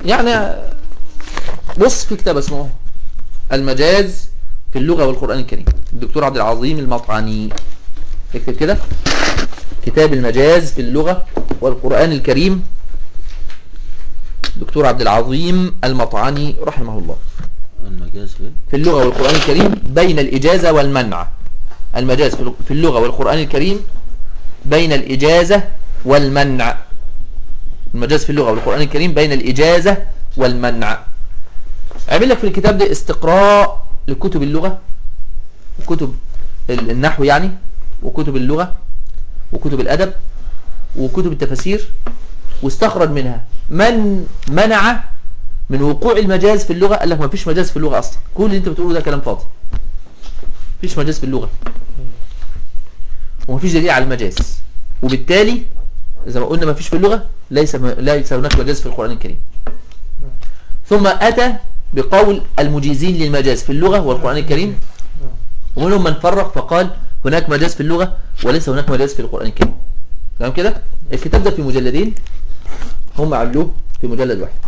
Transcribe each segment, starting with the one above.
يعني بص في كتاب اسمه المجاز في اللغة والقرآن الكريم الدكتور عبد العظيم المطعني اكتب كده كتاب المجاز في اللغة والقرآن الكريم دكتور عبد العظيم المطعني رحمه الله المجاز في في اللغة والقرآن الكريم بين الإجازة والمنع المجاز في اللغة والقرآن الكريم بين الإجازة والمنع المجاز في اللغة والقرآن الكريم بين الإجازة والمنع عمل لك في الكتاب ده استقراء لكتب اللغة وكتب النحو يعني وكتب اللغة وكتب الأدب وكتب التفاسير واستخرج منها من منع من وقوع المجاز في اللغة قال لك ما فيش مجاز في اللغة أصلا كل اللي انت بتقوله ده كلام فاضي فيش مجاز في اللغة وما فيش دليل على المجاز وبالتالي إذا ما قلنا ما فيش في اللغة ليس ليس هناك مجاز في القرآن الكريم ثم أتى بقول المجيزين للمجاز في اللغة والقرآن الكريم ومنهم من فرق فقال هناك مجاز في اللغة وليس هناك مجاز في القرآن الكريم تمام كده الكتاب ده في مجلدين هم عملوه في مجلد واحد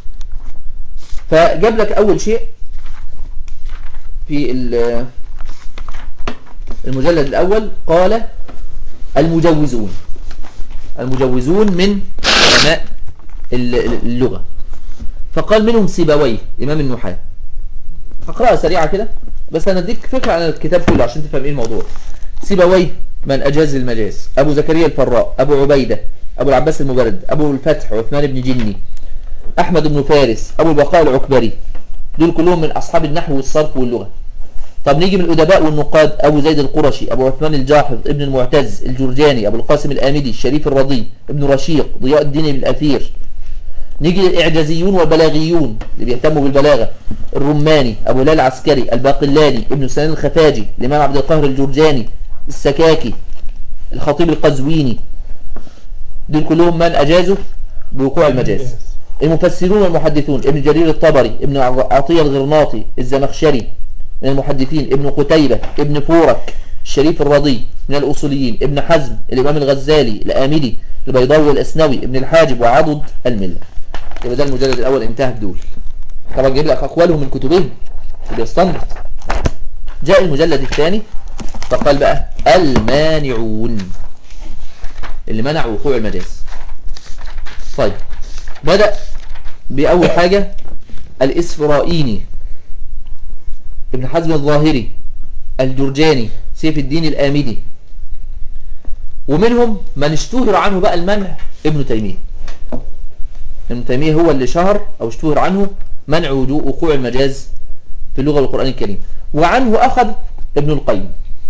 فجاب لك أول شيء في المجلد الأول قال المجوزون المجوزون من علماء اللغة فقال منهم سيبويه إمام النحاة هقرأها سريعة كده بس أنا أديك فكرة عن الكتاب كله عشان تفهم إيه الموضوع سيبويه من أجاز المجاز أبو زكريا الفراء أبو عبيدة أبو العباس المبرد أبو الفتح عثمان بن جني أحمد بن فارس أبو البقاء العكبري دول كلهم من أصحاب النحو والصرف واللغة طب نيجي من الأدباء والنقاد أبو زيد القرشي أبو عثمان الجاحظ ابن المعتز الجرجاني أبو القاسم الآمدي الشريف الرضي ابن رشيق ضياء الدين بن الأثير نيجي للإعجازيون والبلاغيون اللي بيهتموا بالبلاغة الرماني أبو هلال العسكري الباقلاني ابن سنان الخفاجي الإمام عبد القاهر الجرجاني السكاكي الخطيب القزويني دول كلهم من أجازوا بوقوع المجاز المفسرون والمحدثون ابن جرير الطبري ابن عطية الغرناطي الزمخشري من المحدثين ابن قتيبة ابن فورك الشريف الرضي من الأصوليين ابن حزم الإمام الغزالي الآمدي البيضاوي والأسنوي ابن الحاجب وعضد الملة يبقى ده المجلد الأول انتهى بدول طبعا جايب لك أقوالهم من كتبهم بيستنبط جاء المجلد الثاني فقال بقى المانعون اللي منع وقوع المجاز طيب بدأ بأول حاجة الإسفرائيني ابن حزم الظاهري الجرجاني سيف الدين الآمدي ومنهم من اشتهر عنه بقى المنع ابن تيمية ابن تيمية هو اللي شهر أو اشتهر عنه منع وقوع المجاز في اللغة والقرآن الكريم وعنه أخذ ابن القيم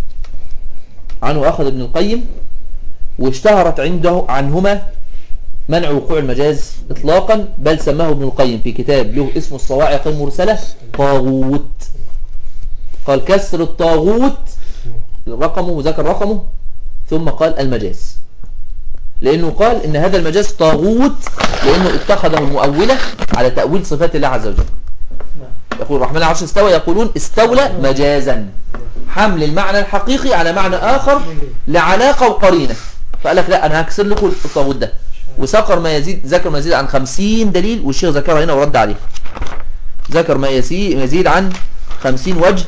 عنه أخذ ابن القيم واشتهرت عنده عنهما منع وقوع المجاز اطلاقا بل سماه ابن القيم في كتاب له اسمه الصواعق المرسلة طاغوت قال كسر الطاغوت رقمه وذكر رقمه ثم قال المجاز لأنه قال إن هذا المجاز طاغوت لأنه اتخذه المؤولة على تأويل صفات الله عز وجل يقول الرحمن العرش استوى يقولون استولى مجازا حمل المعنى الحقيقي على معنى آخر لعلاقة وقرينة فقال لك لا أنا هكسر لكم الطاغوت ده وذكر ما يزيد ذكر ما يزيد عن 50 دليل والشيخ ذكرها هنا ورد عليه ذكر ما يزيد عن 50 وجه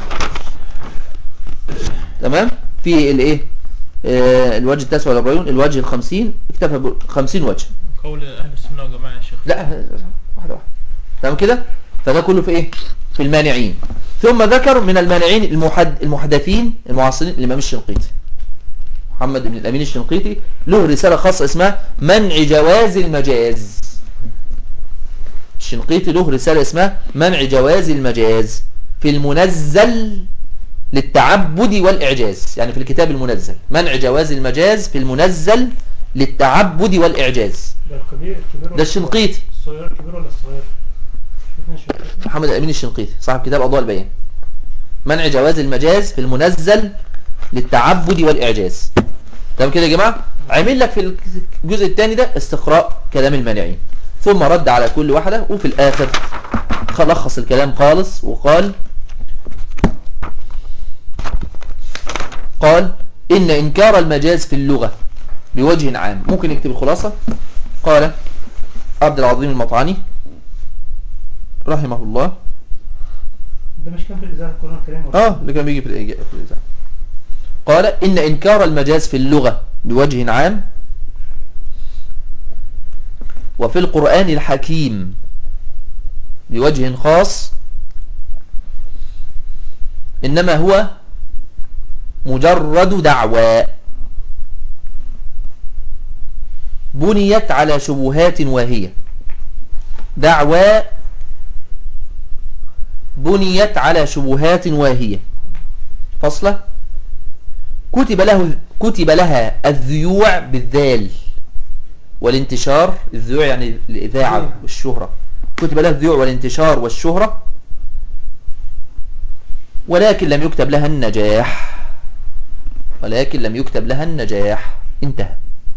تمام في الايه آه الوجه التاسع والأربعون الوجه الخمسين اكتفى ب 50 وجه قول أهل السنة والجماعة يا شيخ لا واحدة واحدة تمام كده فده كله في ايه في المانعين ثم ذكر من المانعين المحد المحدثين المعاصرين الإمام الشنقيطي محمد بن الأمين الشنقيطي له رسالة خاصة اسمها منع جواز المجاز الشنقيطي له رسالة اسمها منع جواز المجاز في المنزل للتعبد والإعجاز يعني في الكتاب المنزل منع جواز المجاز في المنزل للتعبد والإعجاز ده الكبير الكبير ده الشنقيطي الصغير الكبير ولا الصغير محمد الأمين الشنقيطي صاحب كتاب أضواء البيان منع جواز المجاز في المنزل للتعبد والإعجاز تمام كده يا جماعة عمل لك في الجزء الثاني ده استقراء كلام المانعين ثم رد على كل واحدة وفي الآخر خلص الكلام خالص وقال قال إن إنكار المجاز في اللغة بوجه عام ممكن نكتب الخلاصة قال عبد العظيم المطعاني رحمه الله ده مش كان في الإذاعة القرآن الكريم ولا؟ اه اللي كان بيجي في الإجابة في الإذاعة قال إن إنكار المجاز في اللغة بوجه عام وفي القرآن الحكيم بوجه خاص إنما هو مجرد دعوى بنيت على شبهات واهية دعوى بنيت على شبهات واهية فصلة كتب له كتب لها الذيوع بالذال والانتشار الذيوع يعني الإذاعة والشهرة كتب لها الذيوع والانتشار والشهرة ولكن لم يكتب لها النجاح ولكن لم يكتب لها النجاح انتهى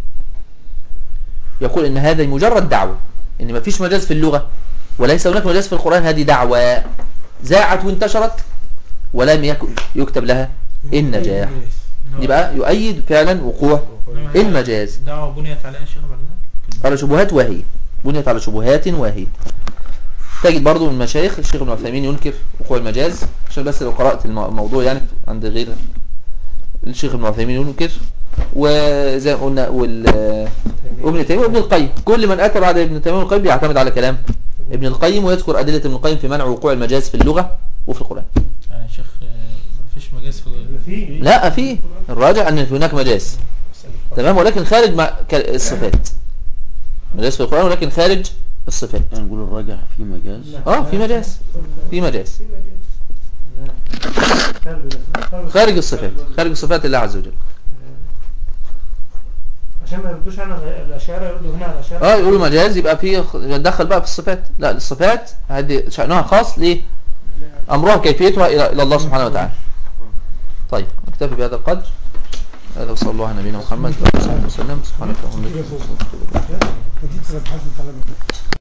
يقول ان هذا مجرد دعوة ان مفيش مجاز في اللغة وليس هناك مجاز في القرآن هذه دعوة زاعت وانتشرت ولم يكن يكتب لها النجاح يبقى يؤيد فعلا وقوع المجاز دعوة بنيت على ايه يا شيخ بعد ذلك؟ على شبهات واهية بنيت على شبهات واهية تجد برضو من المشايخ الشيخ ابن عثيمين ينكر وقوع المجاز عشان بس لو قرأت الم- الموضوع يعني عند غير الشيخ ابن عثيمين ينكر وزي ما قلنا وال وابن تيمية وابن القيم كل من أتى بعد ابن تيمية وابن القيم بيعتمد على كلام ابن القيم ويذكر أدلة ابن القيم في منع وقوع المجاز في اللغة وفي القرآن يعني يا شيخ آه، مفيش مجاز في اللي فيه لا في الراجع أن هناك مجاز تمام ولكن خارج مع ك- الصفات مجاز في القرآن ولكن خارج الصفات يعني نقول الراجع في مجاز اه في مجاز في مجاز خارج خارج الصفات خارج صفات الله عز وجل عشان ما يردوش عن الأشاعرة يردوا هنا على الأشاعرة اه يقولوا مجاز يبقى في يتدخل بقى في الصفات لا الصفات هذه شأنها خاص ليه أمرها كيفيتها إلى إلى الله سبحانه وتعالى طيب نكتفي بهذا القدر هذا وصلى الله على نبينا محمد وعلى اله وصحبه وسلم سبحانك اللهم وبحمدك ودي تبقى بحث طلبة